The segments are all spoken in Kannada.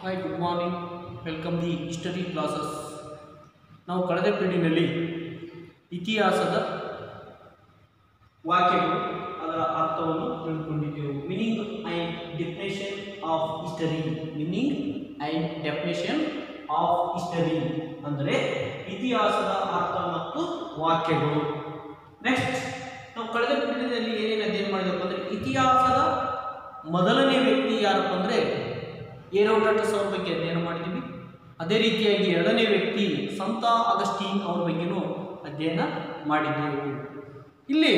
hi good morning welcome the history classes ನಾವು ಕಳೆದ ಪೀಳಿನಲ್ಲಿ ಇತಿಹಾಸದ ವಾಕ್ಯಗಳು ಅದರ ಅರ್ಥವನ್ನು ತಿಳ್ಕೊಂಡಿದ್ದೆವು meaning and definition of history meaning and definition of history ಅಂದರೆ ಇತಿಹಾಸದ ಅರ್ಥ ಮತ್ತು ವಾಕ್ಯಗಳು ನೆಕ್ಸ್ಟ್ ನಾವು ಕಳೆದ ಪೀಳಿಗೆಯಲ್ಲಿ ಏನೇನು ಅಧ್ಯಯನ ಮಾಡಿದಪ್ಪ ಅಂದರೆ ಇತಿಹಾಸದ ಮೊದಲನೇ ವ್ಯಕ್ತಿ ಯಾರಪ್ಪ ಅಂದರೆ ಏರೋಡಾಟಸ್ ಅವ್ರ ಬಗ್ಗೆ ಅಧ್ಯಯನ ಮಾಡಿದ್ದೀವಿ ಅದೇ ರೀತಿಯಾಗಿ ಎರಡನೇ ವ್ಯಕ್ತಿ ಸಂತ ಅಗಸ್ಟೀನ್ ಅವ್ರ ಬಗ್ಗೆನೂ ಅಧ್ಯಯನ ಮಾಡಿದ್ದೆವು ಇಲ್ಲಿ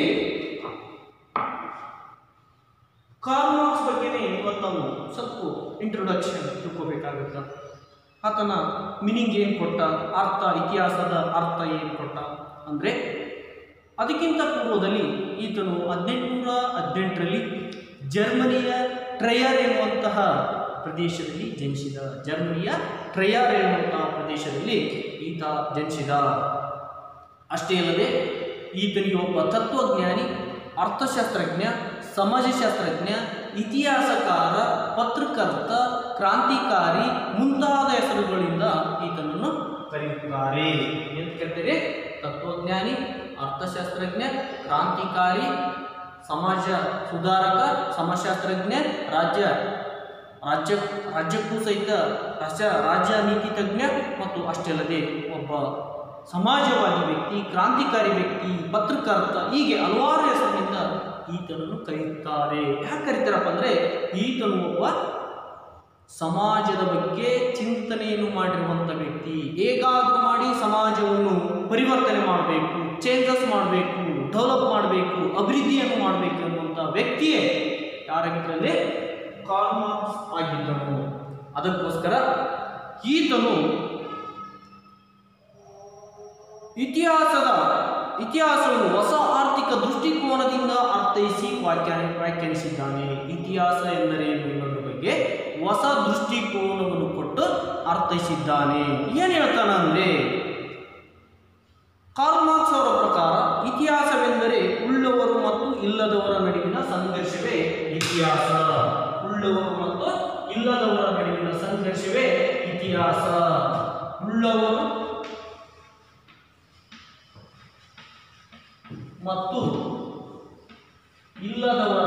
ಕಾರ್ಲ್ ಮಾರ್ಕ್ಸ್ ಬಗ್ಗೆನೇ ಇವತ್ತು ನಾವು ಸ್ವಲ್ಪ ಇಂಟ್ರೊಡಕ್ಷನ್ ತಿಳ್ಕೋಬೇಕಾಗುತ್ತೆ ಆತನ ಮೀನಿಂಗ್ ಏನು ಕೊಟ್ಟ ಅರ್ಥ ಇತಿಹಾಸದ ಅರ್ಥ ಏನು ಕೊಟ್ಟ ಅಂದರೆ ಅದಕ್ಕಿಂತ ಪೂರ್ವದಲ್ಲಿ ಈತನು ಹದಿನೆಂಟುನೂರ ಹದಿನೆಂಟರಲ್ಲಿ ಜರ್ಮನಿಯ ಟ್ರಯರ್ ಎನ್ನುವಂತಹ ಪ್ರದೇಶದಲ್ಲಿ ಜನಿಸಿದ ಜರ್ಮನಿಯ ಟ್ರಯರ್ ಎನ್ನುವಂತಹ ಪ್ರದೇಶದಲ್ಲಿ ಈತ ಜನಿಸಿದ ಅಷ್ಟೇ ಅಲ್ಲದೆ ಈತನಿಗೆ ಒಬ್ಬ ತತ್ವಜ್ಞಾನಿ ಅರ್ಥಶಾಸ್ತ್ರಜ್ಞ ಸಮಾಜಶಾಸ್ತ್ರಜ್ಞ ಇತಿಹಾಸಕಾರ ಪತ್ರಕರ್ತ ಕ್ರಾಂತಿಕಾರಿ ಮುಂತಾದ ಹೆಸರುಗಳಿಂದ ಈತನನ್ನು ಕರೆಯುತ್ತಾರೆ ಅಂತ ಕೇಳ್ತಾರೆ ತತ್ವಜ್ಞಾನಿ ಅರ್ಥಶಾಸ್ತ್ರಜ್ಞ ಕ್ರಾಂತಿಕಾರಿ ಸಮಾಜ ಸುಧಾರಕ ಸಮಾಜಶಾಸ್ತ್ರಜ್ಞ ರಾಜ್ಯ ರಾಜ್ಯ ರಾಜ್ಯಕ್ಕೂ ಸಹಿತ ರಾಜ್ಯ ರಾಜ್ಯ ನೀತಿ ತಜ್ಞ ಮತ್ತು ಅಷ್ಟೇ ಅಲ್ಲದೆ ಒಬ್ಬ ಸಮಾಜವಾದಿ ವ್ಯಕ್ತಿ ಕ್ರಾಂತಿಕಾರಿ ವ್ಯಕ್ತಿ ಪತ್ರಕರ್ತ ಹೀಗೆ ಹಲವಾರು ಹೆಸರಿನಿಂದ ಈತನನ್ನು ಕರೆಯುತ್ತಾರೆ ಯಾಕೆ ಕರೀತಾರಪ್ಪ ಅಂದರೆ ಈತನು ಒಬ್ಬ ಸಮಾಜದ ಬಗ್ಗೆ ಚಿಂತನೆಯನ್ನು ಮಾಡಿರುವಂಥ ವ್ಯಕ್ತಿ ಹೇಗಾದರೂ ಮಾಡಿ ಸಮಾಜವನ್ನು ಪರಿವರ್ತನೆ ಮಾಡಬೇಕು ಚೇಂಜಸ್ ಮಾಡಬೇಕು ಡೆವಲಪ್ ಮಾಡಬೇಕು ಅಭಿವೃದ್ಧಿಯನ್ನು ಮಾಡಬೇಕು ಅನ್ನುವಂಥ ವ್ಯಕ್ತಿಯೇ ಯಾರಾಗಿದ್ರಲ್ಲಿ ಕಾರ್ಲ್ ಮಾರ್ಕ್ಸ್ ಆಗಿದ್ದನು ಅದಕ್ಕೋಸ್ಕರ ಈತನು ಇತಿಹಾಸದ ಇತಿಹಾಸವನ್ನು ಹೊಸ ಆರ್ಥಿಕ ದೃಷ್ಟಿಕೋನದಿಂದ ಅರ್ಥೈಸಿ ವ್ಯಾಖ್ಯಾನ ವ್ಯಾಖ್ಯಾನಿಸಿದ್ದಾನೆ ಇತಿಹಾಸ ಎಂದರೇನು ಎನ್ನುವುದರ ಬಗ್ಗೆ ಹೊಸ ದೃಷ್ಟಿಕೋನವನ್ನು ಕೊಟ್ಟು ಅರ್ಥೈಸಿದ್ದಾನೆ ಏನು ಹೇಳ್ತಾನ ಅಂದರೆ ಕಾರ್ಲ್ ಮಾರ್ಕ್ಸ್ ಅವರ ಪ್ರಕಾರ ಇತಿಹಾಸವೆಂದರೆ ಉಳ್ಳವರು ಮತ್ತು ಇಲ್ಲದವರ ನಡುವಿನ ಸಂಘರ್ಷವೇ ಇತಿಹಾಸ ಉಳ್ಳವರು ಮತ್ತು ಇಲ್ಲದವರ ನಡುವಿನ ಸಂಘರ್ಷವೇ ಇತಿಹಾಸ ಉಳ್ಳವರು ಮತ್ತು ಇಲ್ಲದವರ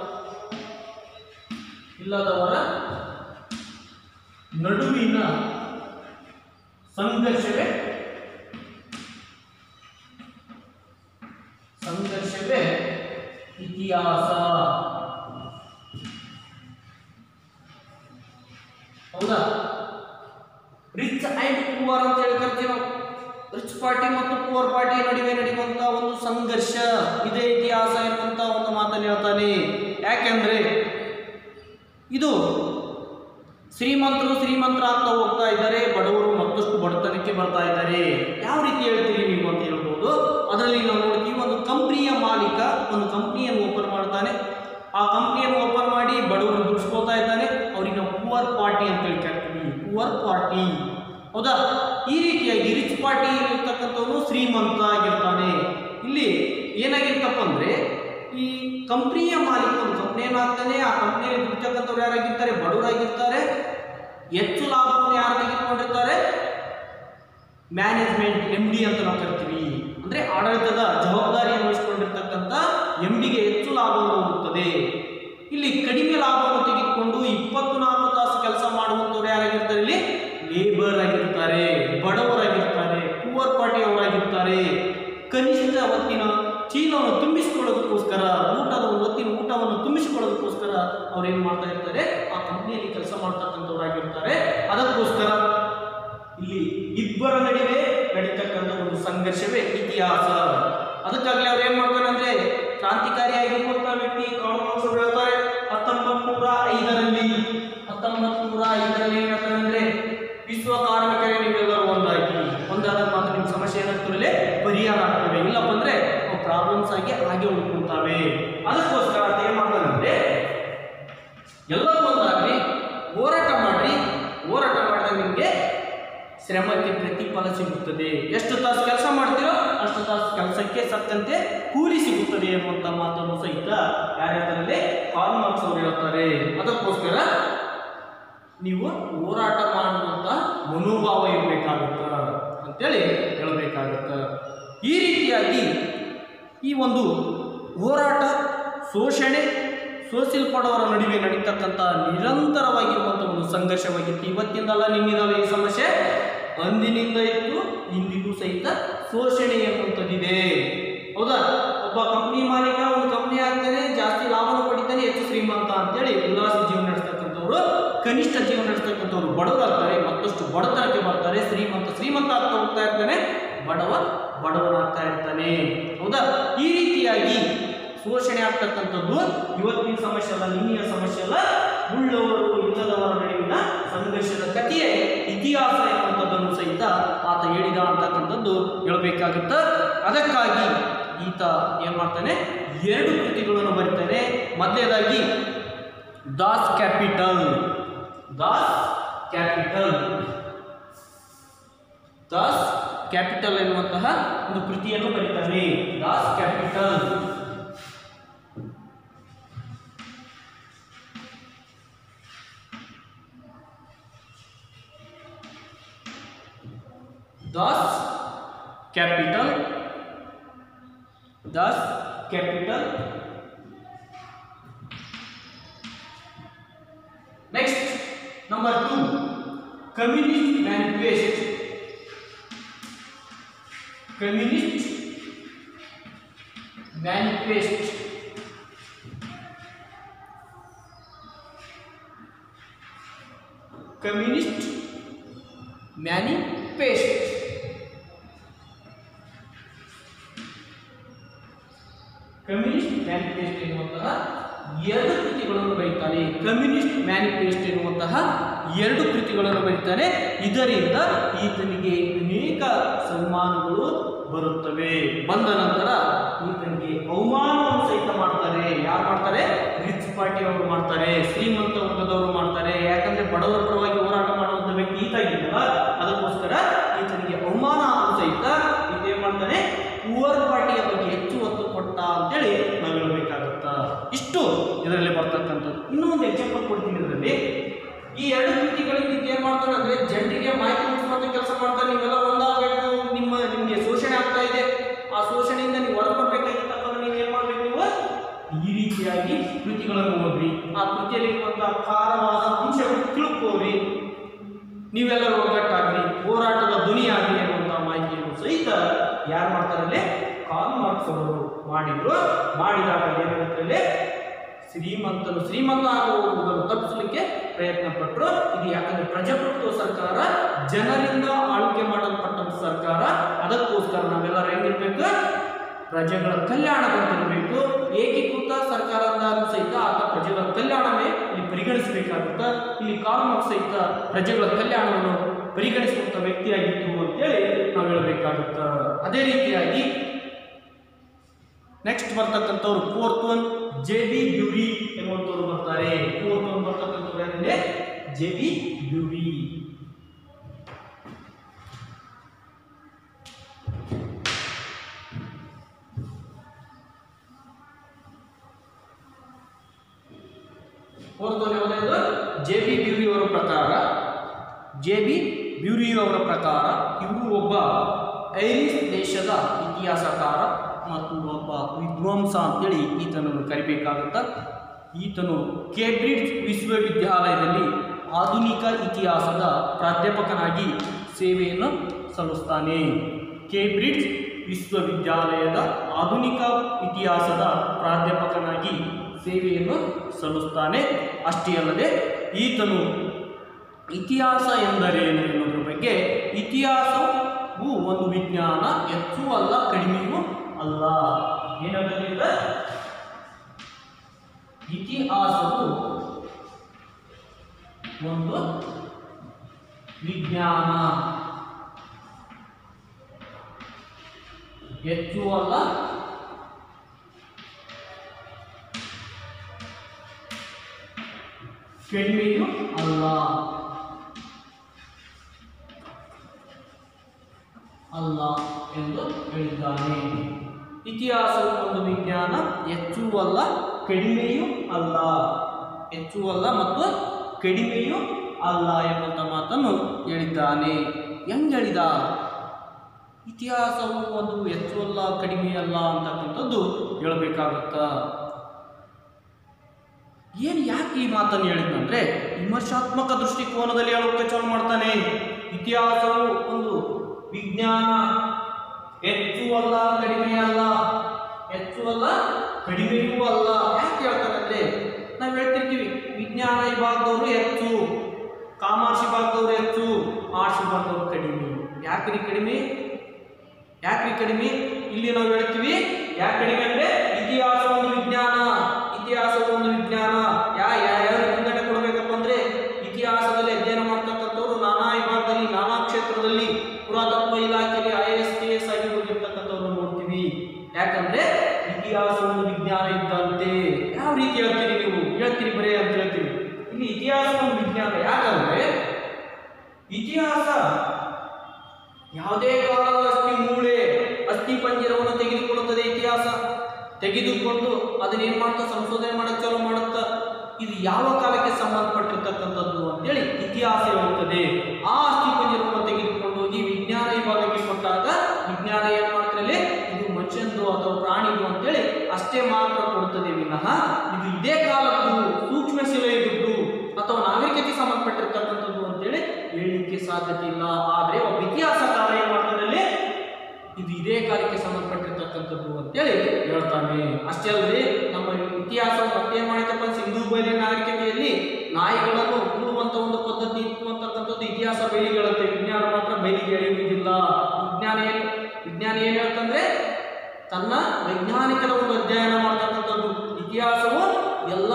ಇಲ್ಲದವರ ನಡುವಿನ ಸಂಘರ್ಷವೇ ಸಂಘರ್ಷವೇ ಇತಿಹಾಸ ಹೌದಾ ರಿಚ್ ಅಂಡ್ ಪೂವರ್ ಅಂತ ಹೇಳಿ ಕರಿತೀವಿ ನಾವು ರಿಚ್ ಪಾರ್ಟಿ ಮತ್ತು ಪೂವರ್ ಪಾರ್ಟಿ ನಡುವೆ ನಡೆಯುವಂತಹ ಒಂದು ಸಂಘರ್ಷ ಇದೇ ಇತಿಹಾಸ ಎನ್ನುವಂತ ಒಂದು ಮಾತನ್ನು ಹೇಳ್ತಾನೆ ಯಾಕೆಂದ್ರೆ ಇದು ಶ್ರೀಮಂತರು ಶ್ರೀಮಂತರಾಗ್ತಾ ಹೋಗ್ತಾ ಇದ್ದಾರೆ ಬಡವರು ಮತ್ತಷ್ಟು ಬಡತನಕ್ಕೆ ಬರ್ತಾ ಇದ್ದಾರೆ ಯಾವ ರೀತಿ ಹೇಳ್ತೀರಿ ನೀವು ಅಂತ ಹೇಳ್ಬೋದು ಅದರಲ್ಲಿ ನಾವು ನೋಡ್ತೀವಿ ಒಂದು ಕಂಪ್ನಿಯ ಮಾಲೀಕ ಒಂದು ಕಂಪ್ನಿಯನ್ನು ಓಪನ್ ಮಾಡ್ತಾನೆ ಆ ಕಂಪ್ನಿಯನ್ನು ಓಪನ್ ಮಾಡಿ ಬಡವರು ದುಡಿಸ್ಕೊಳ್ತಾ ಇದ್ದಾನೆ ಅವ್ರಿಗೆ ನಾವು ಪುವರ್ ಪಾರ್ಟಿ ಅಂತ ಹೇಳಿ ಕರಿತೀವಿ ಪುವರ್ ಪಾರ್ಟಿ ಹೌದಾ ಈ ರೀತಿಯಾಗಿ ರಿಚ್ ಪಾರ್ಟಿ ಇರ್ತಕ್ಕಂಥವನು ಶ್ರೀಮಂತ ಆಗಿರ್ತಾನೆ ಇಲ್ಲಿ ಏನಾಗಿರ್ತಪ್ಪ ಅಂದ್ರೆ ಈ ಕಂಪ್ನಿಯ ಮಾಲೀಕ ಒಂದು ಕಂಪ್ನಿಯನ್ನು ಹಾಕ್ತಾನೆ ಆ ಕಂಪ್ನಿಯಲ್ಲಿ ದುಡ್ತಕ್ಕಂಥವ್ರು ಯಾರಾಗಿರ್ತಾರೆ ಬಡವರಾಗಿರ್ತಾರೆ ಹೆಚ್ಚು ಲಾಭವನ್ನು ಯಾರು ತೆಗೆದುಕೊಂಡಿರ್ತಾರೆ ಮ್ಯಾನೇಜ್ಮೆಂಟ್ ಎಂ ಡಿ ಅಂತ ನಾವು ಕರಿತೀವಿ ಅಂದ್ರೆ ಆಡಳಿತದ ಜವಾಬ್ದಾರಿಯನ್ನು ವಹಿಸಿಕೊಂಡಿರ್ತಕ್ಕಂಥ ಎಂ ಡಿಗೆ ಹೆಚ್ಚು ಲಾಭವನ್ನು ಹೋಗುತ್ತದೆ ಇಲ್ಲಿ ಕಡಿಮೆ ಲಾಭವನ್ನು ತೆಗೆದುಕೊಂಡು ಇಪ್ಪತ್ತು ನಾಲ್ಕು ತಾಸು ಕೆಲಸ ಮಾಡುವಂಥವ್ರು ಯಾರಾಗಿರ್ತಾರೆ ಇಲ್ಲಿ ಲೇಬರ್ ಆಗಿರ್ತಾರೆ ಬಡವರಾಗಿರ್ತಾರೆ ಪೂವರ್ ಪಾರ್ಟಿ ಅವರಾಗಿರ್ತಾರೆ ಕನಿಷ್ಠ ಹೊತ್ತಿನ ಚೀಲವನ್ನು ತುಂಬಿಸಿಕೊಳ್ಳೋದಕ್ಕೋಸ್ಕರ ಊಟದ ಒಂದು ಹೊತ್ತಿನ ಊಟವನ್ನು ತುಂಬಿಸಿಕೊಳ್ಳೋದಕ್ಕೋಸ್ಕರ ಅವ್ರು ಏನು ಮಾಡ್ತಾ ಇರ್ತಾರೆ ಆ ಕಂಪ್ನಿಯಲ್ಲಿ ಕೆಲಸ ಮಾಡ್ತಕ್ಕಂಥವ್ರಾಗಿರ್ತಾರೆ ಅದಕ್ಕೋಸ್ಕರ ಇಲ್ಲಿ ಇಬ್ಬರ ನಡುವೆ ನಡೀತಕ್ಕಂಥ ಒಂದು ಸಂಘರ್ಷವೇ ಇತಿಹಾಸ ಅದಕ್ಕಾಗಲಿ ಅವ್ರು ಏನ್ ಮಾಡ್ತಾರೆ ಅಂದ್ರೆ ಕ್ರಾಂತಿಕಾರಿಯಾಗಿರುವಂತ ವ್ಯಕ್ತಿ ಕಾರ್ಲ್ ಮಾರ್ಕ್ಸ್ ಅವರು ಹೇಳ್ತಾರೆ ಹತ್ತೊಂಬತ್ ನೂರ ಐದರಲ್ಲಿ ಹತ್ತೊಂಬತ್ ನೂರ ಐದರಲ್ಲಿ ಏನ್ ಹೇಳ್ತಾರೆ ಅಂದ್ರೆ ವಿಶ್ವ ಕಾರ್ಮಿಕರೇ ನೀವೆಲ್ಲರೂ ಒಂದಾಗಿ ಒಂದಾದ ಮಾತ್ರ ನಿಮ್ಮ ಸಮಸ್ಯೆ ಏನಾಗ್ತಿರಲಿ ಪರಿಹಾರ ಆಗ್ತವೆ ಇಲ್ಲಪ್ಪ ಅಂದ್ರೆ ಪ್ರಾಬ್ಲಮ್ಸ್ ಆಗಿ ಹಾಗೆ ಉಳ್ಕೊಂತಾವೆ ಅದಕ್ಕೋಸ್ಕರ ಅಂತ ಏನ್ ಮಾಡ್ತಾನೆ ಅಂದ್ರೆ ಎಲ್ಲರೂ ಒಂದಾಗ್ರಿ ಹೋರಾಟ ಮಾಡ್ರಿ ಹೋರಾಟ ಮಾಡಿದಾಗ ನಿಮಗೆ ಶ್ರಮಕ್ಕೆ ಪ್ರತಿಫಲ ಸಿಗುತ್ತದೆ ಎಷ್ಟು ತಾಸು ಕೆಲಸ ಮಾಡ್ತೀರೋ ಅಷ್ಟು ತಾಸು ಕೆಲಸಕ್ಕೆ ಸಕ್ಕಂತೆ ಕೂಲಿ ಸಿಗುತ್ತದೆ ಎನ್ನುವಂಥ ಮಾತನ್ನು ಸಹಿತ ಯಾರ್ಯಾರಲ್ಲಿ ಕಾರ್ಲ್ ಮಾರ್ಕ್ಸ್ ಅವರು ಹೇಳ್ತಾರೆ ಅದಕ್ಕೋಸ್ಕರ ನೀವು ಹೋರಾಟ ಮಾಡುವಂತ ಮನೋಭಾವ ಇರಬೇಕಾಗುತ್ತ ಅಂತೇಳಿ ಹೇಳಬೇಕಾಗುತ್ತ ಈ ರೀತಿಯಾಗಿ ಈ ಒಂದು ಹೋರಾಟ ಶೋಷಣೆ ಶೋಷಿಲ್ಪಡೋರ ನಡುವೆ ನಡೀತಕ್ಕಂಥ ನಿರಂತರವಾಗಿರುವಂಥ ಒಂದು ಸಂಘರ್ಷವಾಗಿತ್ತು ಇವತ್ತಿಂದಲ್ಲ ನಿನ್ನಿಂದಲ್ಲ ಈ ಸಮಸ್ಯೆ ಅಂದಿನಿಂದ ಇತ್ತು ಇಂದಿಗೂ ಸಹಿತ ಶೋಷಣೆ ಎನ್ನುವಂಥದ್ದಿದೆ ಹೌದಾ ಒಬ್ಬ ಕಂಪ್ನಿ ಮಾಲೀಕ ಒಂದು ಕಂಪ್ನಿ ಆಗ್ತಾನೆ ಜಾಸ್ತಿ ಲಾಭನ ಪಡಿತಾನೆ ಹೆಚ್ಚು ಶ್ರೀಮಂತ ಅಂತೇಳಿ ಉಲ್ಲಾಸ ಜೀವನ ನಡೆಸ್ತಕ್ಕಂಥವ್ರು ಕನಿಷ್ಠ ಜೀವನ ನಡೆಸ್ತಕ್ಕಂಥವ್ರು ಬಡವರಾಗ್ತಾರೆ ಮತ್ತಷ್ಟು ಬಡತನಕ್ಕೆ ಬರ್ತಾರೆ ಶ್ರೀಮಂತ ಶ್ರೀಮಂತ ಆಗ್ತಾ ಹೋಗ್ತಾ ಇರ್ತಾನೆ ಬಡವ ಬಡವನಾಗ್ತಾ ಇರ್ತಾನೆ ಹೌದಾ ಈ ರೀತಿಯಾಗಿ ಶೋಷಣೆ ಆಗ್ತಕ್ಕಂಥದ್ದು ಇವತ್ತಿನ ಸಮಸ್ಯೆ ಅಲ್ಲ ನಿನ್ನೆಯ ಸಮಸ್ಯೆ ಅಲ್ಲ ಉಳ್ಳವರು ಇಲ್ಲದವರ ನಡುವಿನ ಸಂಘರ್ಷದ ಕಥೆಯೇ ಇತಿಹಾಸ ಎನ್ನುವಂಥದ್ದನ್ನು ಸಹಿತ ಆತ ಹೇಳಿದ ಅಂತಕ್ಕಂಥದ್ದು ಹೇಳಬೇಕಾಗುತ್ತ ಅದಕ್ಕಾಗಿ ಈತ ಏನ್ ಮಾಡ್ತಾನೆ ಎರಡು ಕೃತಿಗಳನ್ನು ಬರೀತಾನೆ ಮೊದಲನೇದಾಗಿ Das Kapital Das Kapital Das Kapital ಎನ್ನುವಂತಹ ಒಂದು ಕೃತಿಯನ್ನು ಬರೀತಾನೆ Das Kapital Das Kapital Das Kapital next number two Communist manifest Communist manifest Communist manifest Communist manifest ಎನ್ನುವಂತಹ ಎರಡು ಕೃತಿಗಳನ್ನು ಬರೀತಾನೆ ಕಮ್ಯುನಿಸ್ಟ್ ಮ್ಯಾನಿಫೆಸ್ಟ್ ಎನ್ನುವಂತಹ ಎರಡು ಕೃತಿಗಳನ್ನು ಬರೀತಾನೆ ಇದರಿಂದ ಈತನಿಗೆ ಅನೇಕ ಸನ್ಮಾನಗಳು ಬರುತ್ತವೆ ಬಂದ ನಂತರ ಈತನಿಗೆ ಅವಮಾನವನ್ನು ಸಹಿತ ಮಾಡ್ತಾರೆ ಯಾರು ಮಾಡ್ತಾರೆ ರಿಚ್ ಪಾರ್ಟಿ ಅವರು ಮಾಡ್ತಾರೆ ಶ್ರೀಮಂತ ವರ್ಗದವರು ಮಾಡ್ತಾರೆ ಯಾಕಂದ್ರೆ ಬಡವರ ಪರವಾಗಿ ಹೋರಾಟ ಮಾಡುವಂತ ವ್ಯಕ್ತಿ ಈತ ಆಗಿದ್ದಲ್ಲ ಅದಕ್ಕೋಸ್ಕರ ಈತನಿಗೆ ಅವಮಾನ ಆದ್ರೂ ಸಹಿತ ಈತ ಏನ್ ಮಾಡ್ತಾನೆ ಪುವರ್ ಪಾರ್ಟಿಯ ಬಗ್ಗೆ ಹೆಚ್ಚು ಒತ್ತು ಕೊಟ್ಟ ಅಂತೇಳಿ ನಾವು ಹೇಳಬೇಕಾಗುತ್ತ ಇಷ್ಟು ಇದರಲ್ಲಿ ಬರ್ತಕ್ಕಂಥದ್ದು ಇನ್ನೂ ಒಂದು ಎಕ್ಸಾಂಪಲ್ ಕೊಡ್ತೀನಿ ಇದರಲ್ಲಿ ಈ ಎರಡು ಕೃತಿಗಳಿಂದ ಈತ ಏನ್ ಮಾಡ್ತಾನೆ ಅಂದ್ರೆ ಜನರಿಗೆ ಮಾಹಿತಿ ಮುಟ್ಟಿಸುವಂತ ಕೆಲಸ ಮಾಡ್ತಾರೆ ನೀವೆಲ್ಲ ಒಂದಾಗಬೇಕು ನಿಮ್ಮ ನಿಮ್ಗೆ ಶೋಷಣೆ ಆಗ್ತಾ ಇದೆ ಆ ಶೋಷಣೆಯಿಂದ ನೀವು ಹೊರಗೆ ಬರ್ಬೇಕಾಗಿತ್ತಂದ್ರೆ ನೀವು ಏನ್ ಮಾಡ್ಬೇಕು ನೀವು ಈ ರೀತಿಯಾಗಿ ಕೃತಿಗಳನ್ನು ಓದ್ರಿ ಆ ಕೃತಿಯಲ್ಲಿರುವಂತಹ ಖಾರವಾದ ಅಂಶಗಳು ತಿಳ್ಕೋರಿ ನೀವೆಲ್ಲರೂ ಒಗ್ಗಟ್ಟಾಗ್ರಿ ಹೋರಾಟದ ಧ್ವನಿಯಾಗ್ರಿ ಅನ್ನುವಂತಹ ಮಾಹಿತಿಯನ್ನು ಸಹಿತ ಯಾರು ಮಾಡ್ತಾರಲ್ಲಿ ಕಾಲ್ ಮಾರ್ಕ್ಸ್ ಅವರು ಮಾಡಿದ್ರು ಮಾಡಿದಾಗ ಏನಾಗುತ್ತಲ್ಲಿ ಶ್ರೀಮಂತನು ಶ್ರೀಮಂತ ಆಗುವುದನ್ನು ತಪ್ಪಿಸಲಿಕ್ಕೆ ಪ್ರಯತ್ನ ಪಟ್ಟರು ಇದು ಯಾಕಂದ್ರೆ ಪ್ರಜಾಪ್ರಭುತ್ವ ಸರ್ಕಾರ ಜನರಿಂದ ಆಳ್ವಿಕೆ ಮಾಡಲ್ಪಟ್ಟಂತ ಸರ್ಕಾರ ಅದಕ್ಕೋಸ್ಕರ ನಾವೆಲ್ಲರೂ ಹೆಂಗಿರ್ಬೇಕು ಪ್ರಜೆಗಳ ಕಲ್ಯಾಣದಂತಿರಬೇಕು ಏಕೀಕೃತ ಸರ್ಕಾರ ಅಂದಾಗ ಸಹಿತ ಆತ ಪ್ರಜೆಗಳ ಕಲ್ಯಾಣವೇ ಇಲ್ಲಿ ಪರಿಗಣಿಸಬೇಕಾಗುತ್ತ ಇಲ್ಲಿ ಕಾರ್ಮಕ್ ಸಹಿತ ಪ್ರಜೆಗಳ ಕಲ್ಯಾಣವನ್ನು ಪರಿಗಣಿಸುವಂತ ವ್ಯಕ್ತಿಯಾಗಿತ್ತು ಅಂತೇಳಿ ನಾವು ಹೇಳಬೇಕಾಗುತ್ತ ಅದೇ ರೀತಿಯಾಗಿ ನೆಕ್ಸ್ಟ್ ಬರ್ತಕ್ಕಂಥವ್ರು fourth one J B Bury ಎನ್ನುವಂಥವ್ರು ಬರ್ತಾರೆ ಫೋರ್ತ್ ಒನ್ ಬರ್ತಕ್ಕಂಥವ್ರು ಯಾರಂದ್ರೆ J B Bury fourth one ಯಾವುದಾದ್ರು ಜೆ ಬಿ ಬ್ಯೂರಿ ಅವರ ಪ್ರಕಾರ ಜೆ ಬಿ ಬ್ಯೂರಿ ಅವರ ಪ್ರಕಾರ ಇವರು ಒಬ್ಬ ಐರಿಷ್ ದೇಶದ ಇತಿಹಾಸಕಾರ ಮತ್ತು ಒಬ್ಬ ವಿದ್ವಾಂಸ ಅಂತೇಳಿ ಈತನನ್ನು ಕರಿಬೇಕಾಗುತ್ತ ಈತನು ಕೇಂಬ್ರಿಡ್ಜ್ ವಿಶ್ವವಿದ್ಯಾಲಯದಲ್ಲಿ ಆಧುನಿಕ ಇತಿಹಾಸದ ಪ್ರಾಧ್ಯಾಪಕನಾಗಿ ಸೇವೆಯನ್ನು ಸಲ್ಲಿಸ್ತಾನೆ ಕೇಂಬ್ರಿಡ್ಜ್ ವಿಶ್ವವಿದ್ಯಾಲಯದ ಆಧುನಿಕ ಇತಿಹಾಸದ ಪ್ರಾಧ್ಯಾಪಕನಾಗಿ ಸೇವೆಯನ್ನು ಸಲ್ಲಿಸ್ತಾನೆ ಅಷ್ಟೇ ಅಲ್ಲದೆ ಈತನು ಇತಿಹಾಸ ಎಂದರೇನು ಎನ್ನುವುದರ ಬಗ್ಗೆ ಇತಿಹಾಸವು ಒಂದು ವಿಜ್ಞಾನ ಹೆಚ್ಚು ಅಲ್ಲ ಕಡಿಮೆಯೂ ಅಲ್ಲ ಏನಾಗಲಿಲ್ಲ ಇತಿಹಾಸವು ಒಂದು ವಿಜ್ಞಾನ ಹೆಚ್ಚು ಅಲ್ಲ ಕಡಿಮೆಯೂ ಅಲ್ಲ ಅಲ್ಲ ಎಂದು ಹೇಳಿದ್ದಾನೆ ಇತಿಹಾಸವು ಒಂದು ವಿಜ್ಞಾನ ಹೆಚ್ಚು ಅಲ್ಲ ಕಡಿಮೆಯೂ ಅಲ್ಲ ಹೆಚ್ಚು ಅಲ್ಲ ಮತ್ತು ಕಡಿಮೆಯೂ ಅಲ್ಲ ಎನ್ನುವಂಥ ಮಾತನ್ನು ಹೇಳಿದ್ದಾನೆ ಹೆಂಗ್ ಹೇಳಿದ ಇತಿಹಾಸವು ಒಂದು ಹೆಚ್ಚು ಅಲ್ಲ ಕಡಿಮೆ ಅಲ್ಲ ಅಂತಕ್ಕಂಥದ್ದು ಹೇಳಬೇಕಾಗುತ್ತಾ ಏನು ಯಾಕೆ ಈ ಮಾತನ್ನು ಹೇಳಿದ್ನಂದ್ರೆ ವಿಮರ್ಶಾತ್ಮಕ ದೃಷ್ಟಿಕೋನದಲ್ಲಿ ಹೇಳೋಕೆ ಚಾಲು ಮಾಡ್ತಾನೆ ಇತಿಹಾಸವು ಒಂದು ವಿಜ್ಞಾನ ಹೆಚ್ಚು ಅಲ್ಲ ಕಡಿಮೆ ಅಲ್ಲ ಹೆಚ್ಚು ಅಲ್ಲ ಕಡಿಮೆಯೂ ಅಲ್ಲ ಯಾಕೆ ಹೇಳ್ತಾನೆ ಅಂದ್ರೆ ನಾವು ಹೇಳ್ತಿರ್ತೀವಿ ವಿಜ್ಞಾನ ವಿಭಾಗದವರು ಹೆಚ್ಚು ಕಾಮರ್ಸ್ ವಿಭಾಗದವರು ಹೆಚ್ಚು ಆರ್ಟ್ಸ್ ವಿಭಾಗದವರು ಕಡಿಮೆ ಯಾಕ್ರಿ ಕಡಿಮೆ ಯಾಕ್ರಿ ಕಡಿಮೆ ಇಲ್ಲಿ ನಾವು ಹೇಳ್ತೀವಿ ಯಾಕೆ ಕಡಿಮೆ ಅಂದ್ರೆ ಇತಿಹಾಸ ಒಂದು ವಿಜ್ಞಾನ ಇತಿಹಾಸ ಒಂದು ವಿಜ್ಞಾನ ಯಾ ಯಾ- ಯಾವ ವಿಂಗಡಣೆ ಕೊಡಬೇಕಪ್ಪ ಅಂದ್ರೆ ಇತಿಹಾಸದಲ್ಲಿ ಅಧ್ಯಯನ ಮಾಡ್ತಕ್ಕಂಥವ್ರು ನಾನಾ ವಿಭಾಗದಲ್ಲಿ ನಾನಾ ಕ್ಷೇತ್ರದಲ್ಲಿ ಪುರಾತತ್ವ ಇಲಾಖೆಯಲ್ಲಿ ಐ ಎಸ್ ಕೆ ಎಸ್ ಆಗಿ ಹೋಗಿರ್ತಕ್ಕಂಥವ್ರು ನೋಡ್ತೀವಿ ಯಾಕಂದ್ರೆ ಇತಿಹಾಸ ಒಂದು ವಿಜ್ಞಾನ ಇದ್ದಂತೆ ಯಾವ ರೀತಿ ಹೇಳ್ತೀರಿ ನೀವು ಹೇಳ್ತೀರಿ ಬರೇ ಅಂತ ಹೇಳ್ತೀವಿ ಇಲ್ಲಿ ಇತಿಹಾಸ ಒಂದು ವಿಜ್ಞಾನ ಯಾಕಂದ್ರೆ ಇತಿಹಾಸ ಯಾವುದೇ ಕಾಲದ ಅಸ್ಥಿ ಮೂಳೆ ಅಸ್ಥಿ ಪಂಜರವನ್ನು ತೆಗೆದುಕೊಳ್ಳುತ್ತದೆ ಇತಿಹಾಸ ತೆಗೆದುಕೊಂಡು ಅದನ್ನ ಏನ್ ಮಾಡ್ತಾ ಸಂಶೋಧನೆ ಮಾಡಕ್ ಚಾಲು ಮಾಡುತ್ತಾ ಇದು ಯಾವ ಕಾಲಕ್ಕೆ ಸಂಬಂಧಪಟ್ಟಿರ್ತಕ್ಕಂಥದ್ದು ಅಂತೇಳಿ ಇತಿಹಾಸ ಹೇಳುತ್ತದೆ ಆ ಅಸ್ಥಿ ಪಂಜರವನ್ನು ತೆಗೆದುಕೊಂಡು ಹೋಗಿ ವಿಜ್ಞಾನ ವಿಭಾಗಕ್ಕೆ ಕೊಟ್ಟಾಗ ವಿಜ್ಞಾನ ಏನ್ ಮಾಡ್ತಾರೆ ಇದು ಮನುಷ್ಯಂದು ಅಥವಾ ಪ್ರಾಣಿದು ಅಂತೇಳಿ ಅಷ್ಟೇ ಮಾತ್ರ ಕೊಡುತ್ತದೆ ವಿನಃ ಇದು ಇದೇ ಕಾಲದ್ದು ಸೂಕ್ಷ್ಮ ಶಿಲೆಯದ್ದು ಅಥವಾ ನಾಗರಿಕತೆ ಸಂಬಂಧಪಟ್ಟಿರ್ತಕ್ಕಂಥದ್ದು ಅಂತೇಳಿ ಹೇಳಲಿಕ್ಕೆ ಸಾಧ್ಯತೆ ಇಲ್ಲ ಆದ್ರೆ ಒಬ್ಬ ಇತಿಹಾಸಕಾರ ಏನ್ ಮಾಡ್ತಾನೆ ಅಲ್ಲಿ ಇದು ಇದೇ ಕಾಲಕ್ಕೆ ಸಂಬಂಧಪಟ್ಟಿರ್ತಕ್ಕಂಥದ್ದು ಅಂತೇಳಿ ಹೇಳ್ತಾನೆ ಅಷ್ಟೇ ಅಲ್ಲದೆ ನಮ್ಮ ಇತಿಹಾಸ ಮತ್ತೇನ್ ಮಾಡಿತಪ್ಪ ಸಿಂಧು ಬಯಲಿನ ನಾಗರಿಕತೆಯಲ್ಲಿ ನಾಯಿಗಳನ್ನು ಕೂಡುವಂತ ಒಂದು ಪದ್ಧತಿ ಇತ್ತು ಅಂತಕ್ಕಂಥದ್ದು ಇತಿಹಾಸ ಬಯಲಿಗೆ ಹೇಳುತ್ತೆ ವಿಜ್ಞಾನ ಮಾತ್ರ ಬಯಲಿಗೆ ಎಳೆಯುವುದಿಲ್ಲ ವಿಜ್ಞಾನ ಏನು ವಿಜ್ಞಾನ ಏನ್ ಹೇಳ್ತಂದ್ರೆ ತನ್ನ ವೈಜ್ಞಾನಿಕದ ಒಂದು ಅಧ್ಯಯನ ಮಾಡ್ತಕ್ಕಂಥದ್ದು ಇತಿಹಾಸವು ಎಲ್ಲ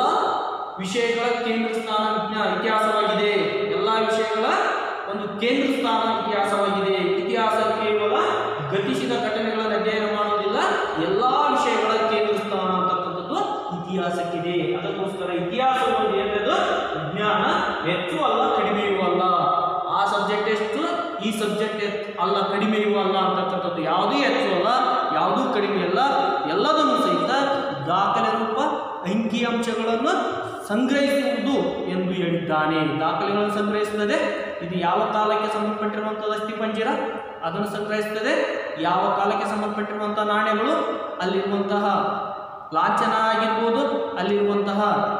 ವಿಷಯಗಳ ಕೇಂದ್ರ ಸ್ಥಾನ ವಿಜ್ಞಾನ ಇತಿಹಾಸವಾಗಿದೆ ಎಲ್ಲ ವಿಷಯಗಳ ಒಂದು ಕೇಂದ್ರ ಸ್ಥಾನ ಇತಿಹಾಸವಾಗಿದೆ ಇತಿಹಾಸ ಕೇವಲ ಗತಿಸಿದ ಘಟನೆಗಳನ್ನು ಅಧ್ಯಯನ ಮಾಡುವುದಿಲ್ಲ ಎಲ್ಲಾ ವಿಷಯಗಳ ಕೇಂದ್ರ ಸ್ಥಾನ ಅಂತಕ್ಕಂಥದ್ದು ಇತಿಹಾಸಕ್ಕಿದೆ ಅದಕ್ಕೋಸ್ಕರ ಇತಿಹಾಸ ಒಂದು ಏನದು ವಿಜ್ಞಾನ ಹೆಚ್ಚು ಅಲ್ಲ ಕಡಿಮೆಯೂ ಅಲ್ಲ ಆ ಸಬ್ಜೆಕ್ಟ್ ಎಷ್ಟು ಈ ಸಬ್ಜೆಕ್ಟ್ ಅಲ್ಲ ಕಡಿಮೆಯೂ ಅಲ್ಲ ಅಂತಕ್ಕಂಥದ್ದು ಯಾವುದೇ ಹೆಚ್ಚು ಅಲ್ಲ ಯಾವುದೂ ಕಡಿಮೆ ಅಲ್ಲ ಎಲ್ಲದನ್ನು ಸಹಿತ ದಾಖಲೆ ರೂಪ ಅಂಕಿ ಅಂಶಗಳನ್ನು ಸಂಗ್ರಹಿಸುವುದು ಎಂದು ಹೇಳಿದ್ದಾನೆ ದಾಖಲೆಗಳನ್ನು ಸಂಗ್ರಹಿಸುತ್ತದೆ ಇದು ಯಾವ ಕಾಲಕ್ಕೆ ಸಂಬಂಧಪಟ್ಟಿರುವಂಥದ್ದು ಅಸ್ಥಿಪಂಜರ ಅದನ್ನು ಸಂಗ್ರಹಿಸುತ್ತದೆ ಯಾವ ಕಾಲಕ್ಕೆ ಸಂಬಂಧಪಟ್ಟಿರುವಂತಹ ನಾಣ್ಯಗಳು ಅಲ್ಲಿರುವಂತಹ ಲಾಂಛನ ಆಗಿರ್ಬೋದು ಅಲ್ಲಿರುವಂತಹ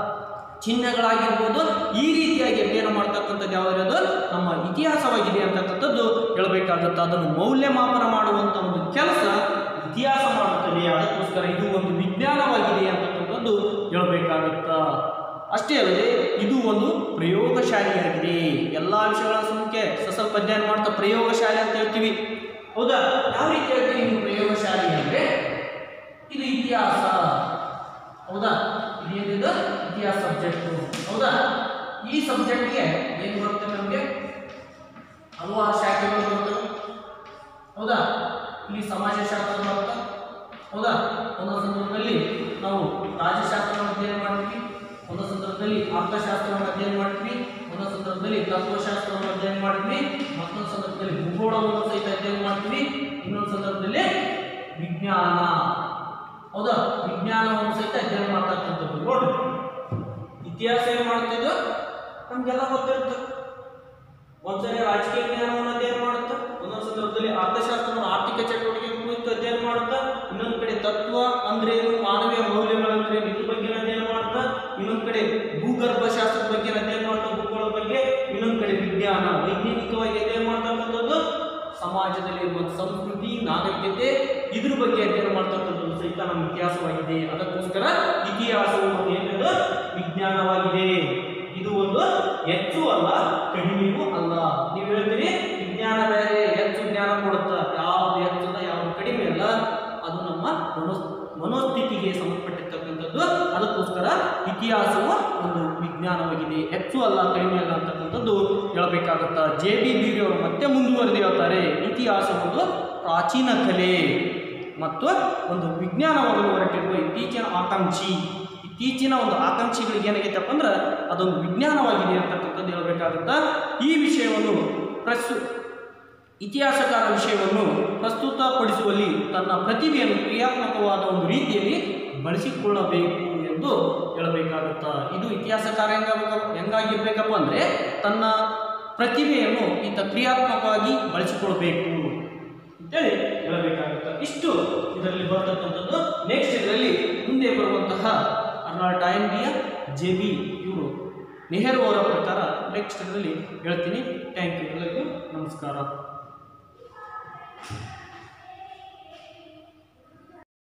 ಚಿಹ್ನೆಗಳಾಗಿರ್ಬೋದು ಈ ರೀತಿಯಾಗಿ ಅಧ್ಯಯನ ಮಾಡ್ತಕ್ಕಂಥದ್ದು ಯಾವ್ದು ನಮ್ಮ ಇತಿಹಾಸವಾಗಿದೆ ಅಂತಕ್ಕಂಥದ್ದು ಹೇಳಬೇಕಾಗುತ್ತೆ ಅದನ್ನು ಮೌಲ್ಯಮಾಪನ ಮಾಡುವಂಥ ಒಂದು ಕೆಲಸ ಇತಿಹಾಸ ಮಾಡುತ್ತದೆ ಅದಕ್ಕೋಸ್ಕರ ಇದು ಒಂದು ವಿಜ್ಞಾನವಾಗಿದೆ ಅಂತಕ್ಕಂಥದ್ದು ಹೇಳಬೇಕಾಗುತ್ತಾ ಅಷ್ಟೇ ಅಲ್ಲದೆ ಇದು ಒಂದು ಪ್ರಯೋಗಶಾಲೆಯಾಗಿದೆ ಎಲ್ಲ ವಿಷಯಗಳ ಸಂಖ್ಯೆ ಸ್ವಲ್ಪ ಅಧ್ಯಯನ ಮಾಡ್ತಾ ಪ್ರಯೋಗಶಾಲೆ ಅಂತ ಹೇಳ್ತೀವಿ ಹೌದಾ ಯಾವ ರೀತಿ ಹೇಳ್ತೀವಿ ನೀವು ಪ್ರಯೋಗಶಾಲೆ ಅಂದ್ರೆ ಇದು ಇತಿಹಾಸ ಹೌದಾ ಇದೇನಿದು ಇತಿಹಾಸ ಸಬ್ಜೆಕ್ಟ್ ಹೌದಾ ಈ ಸಬ್ಜೆಕ್ಟ್ಗೆ ಏನು ಬರುತ್ತೆ ನಮಗೆ ಹಲವಾರು ಶಾಖೆಗಳು ಬರ್ತವೆ ಹೌದಾ ಇಲ್ಲಿ ಸಮಾಜಶಾಸ್ತ್ರ ಬರುತ್ತೆ ಹೌದಾ ಒಂದೊಂದು ಸಂದರ್ಭದಲ್ಲಿ ನಾವು ರಾಜ್ಯಶಾಸ್ತ್ರವನ್ನು ಅಧ್ಯಯನ ಮಾಡ್ತೀವಿ ಒಂದೊಂದು ಸಂದರ್ಭದಲ್ಲಿ ಅರ್ಥಶಾಸ್ತ್ರವನ್ನು ಅಧ್ಯಯನ ಮಾಡ್ತೀವಿ ಒಂದೊಂದು ಸಂದರ್ಭದಲ್ಲಿ ತತ್ವಶಾಸ್ತ್ರವನ್ನು ಅಧ್ಯಯನ ಮಾಡ್ತೀವಿ ಮತ್ತೊಂದು ಸಂದರ್ಭದಲ್ಲಿ ಭೂಗೋಳವನ್ನು ಸಹಿತ ಅಧ್ಯಯನ ಮಾಡ್ತೀವಿ ಇನ್ನೊಂದು ಸಂದರ್ಭದಲ್ಲಿ ವಿಜ್ಞಾನ ಹೌದಾ ವಿಜ್ಞಾನವನ್ನು ಸಹಿತ ಅಧ್ಯಯನ ಮಾಡ್ತಕ್ಕಂಥದ್ದು ನೋಡ್ರಿ ಇತಿಹಾಸ ಏನು ಮಾಡ್ತಿದ್ದು ನಮ್ಗೆಲ್ಲ ಗೊತ್ತಿರುತ್ತೆ ಒಂದ್ಸರಿ ರಾಜಕೀಯ ಜ್ಞಾನವನ್ನು ಅಧ್ಯಯನ ಮಾಡುತ್ತೆ ಒಂದೊಂದು ಸಂದರ್ಭದಲ್ಲಿ ಅರ್ಥಶಾಸ್ತ್ರವನ್ನು ಆರ್ಥಿಕ ಚಟುವಟಿಕೆ ಕುರಿತು ಅಧ್ಯಯನ ಮಾಡುತ್ತೆ ಇನ್ನೊಂದು ಕಡೆ ತತ್ವ ಅಂದ್ರೆ ಏನು ಮಾನವೀಯ ಮೌಲ್ಯಗಳಂದ್ರೆ ಇದ್ರ ಬಗ್ಗೆ ಅಧ್ಯಯನ ಮಾಡುತ್ತೆ ಇನ್ನೊಂದು ಕಡೆ ಭೂಗರ್ಭಶಾಸ್ತ್ರದ ಬಗ್ಗೆ ಅಧ್ಯಯನ ಮಾಡುತ್ತೆ ಭೂಗೋಳದ ಬಗ್ಗೆ ಇನ್ನೊಂದು ಕಡೆ ವಿಜ್ಞಾನ ವೈಜ್ಞಾನಿಕವಾಗಿ ಅಧ್ಯಯನ ಮಾಡ್ತಕ್ಕಂಥದ್ದು ಸಮಾಜದಲ್ಲಿ ಇರುವ ಸಂಸ್ಕೃತಿ ನಾಗರಿಕತೆ ಇದ್ರ ಬಗ್ಗೆ ಅಧ್ಯಯನ ಮಾಡ್ತಕ್ಕಂಥದ್ದು ಸಹಿತ ನಮ್ಮ ಇತಿಹಾಸವಾಗಿದೆ ಅದಕ್ಕೋಸ್ಕರ ಇತಿಹಾಸವು ಒಂದು ಏನದು ವಿಜ್ಞಾನವಾಗಿದೆ ಇದು ಒಂದು ಹೆಚ್ಚು ಅಲ್ಲ ಕಡಿಮೆಯೂ ಅಲ್ಲ ನೀವು ಹೇಳ್ತೀರಿ ವಿಜ್ಞಾನ ಬೇರೆ ಹೆಚ್ಚು ಜ್ಞಾನ ಕೊಡುತ್ತಾ ಯಾವ್ದು ಹೆಚ್ಚಲ್ಲ ಯಾವ್ದು ಕಡಿಮೆ ಅಲ್ಲ ಅದು ನಮ್ಮ ಮನೋ ಮನೋಸ್ಥಿತಿಗೆ ಸಂಬಂಧಪಟ್ಟಿರ್ತಕ್ಕಂಥದ್ದು ಅದಕ್ಕೋಸ್ಕರ ಇತಿಹಾಸವು ಒಂದು ವಿಜ್ಞಾನವಾಗಿದೆ ಹೆಚ್ಚು ಅಲ್ಲ ಕಡಿಮೆ ಅಲ್ಲ ಅಂತಕ್ಕಂಥದ್ದು ಹೇಳಬೇಕಾಗುತ್ತಾ ಜೆ ಬಿ ಬಿ ಅವರು ಮತ್ತೆ ಮುಂದುವರೆದು ಹೇಳ್ತಾರೆ ಇತಿಹಾಸ ಒಂದು ಪ್ರಾಚೀನ ಕಲೆ ಮತ್ತು ಒಂದು ವಿಜ್ಞಾನವಾಗಲು ಹೊರಟಿರುವ ಇತ್ತೀಚಿನ ಆಕಾಂಕ್ಷಿ ಇತ್ತೀಚಿನ ಒಂದು ಆಕಾಂಕ್ಷಿಗಳಿಗೆ ಏನಾಗೈತಪ್ಪ ಅಂದ್ರೆ ಅದೊಂದು ವಿಜ್ಞಾನವಾಗಿದೆ ಅಂತಕ್ಕಂಥದ್ದು ಹೇಳಬೇಕಾಗುತ್ತಾ ಈ ವಿಷಯವನ್ನು ಪ್ರಸ್ತು ಇತಿಹಾಸಕಾರ ವಿಷಯವನ್ನು ಪ್ರಸ್ತುತಪಡಿಸುವಲ್ಲಿ ತನ್ನ ಪ್ರತಿಭೆಯನ್ನು ಕ್ರಿಯಾತ್ಮಕವಾದ ಒಂದು ರೀತಿಯಲ್ಲಿ ಬಳಸಿಕೊಳ್ಳಬೇಕು ಎಂದು ಹೇಳಬೇಕಾಗುತ್ತಾ ಇದು ಇತಿಹಾಸಕಾರ ಹೆಂಗ ಹೆಂಗಾಗಿರ್ಬೇಕಪ್ಪ ಅಂದರೆ ತನ್ನ ಪ್ರತಿಭೆಯನ್ನು ಈತ ಕ್ರಿಯಾತ್ಮಕವಾಗಿ ಬಳಸಿಕೊಳ್ಬೇಕು ಅಂತೇಳಿ ಹೇಳಬೇಕಾಗುತ್ತೆ ಇಷ್ಟು ಇದರಲ್ಲಿ ಬರ್ತಕ್ಕಂಥದ್ದು ನೆಕ್ಸ್ಟ್ ಇದರಲ್ಲಿ ಮುಂದೆ ಬರುವಂತಹ ಅರ್ನಾಲ್ಡ್ ಟೈಮ್ಬಿಯ ಜೆ ಬಿ ಇವರು ನೆಹರು ಅವರ ಪ್ರಕಾರ ನೆಕ್ಸ್ಟ್ ಇದರಲ್ಲಿ ಹೇಳ್ತೀನಿ ಥ್ಯಾಂಕ್ ಯು ಎಲ್ಲರಿಗೂ ನಮಸ್ಕಾರ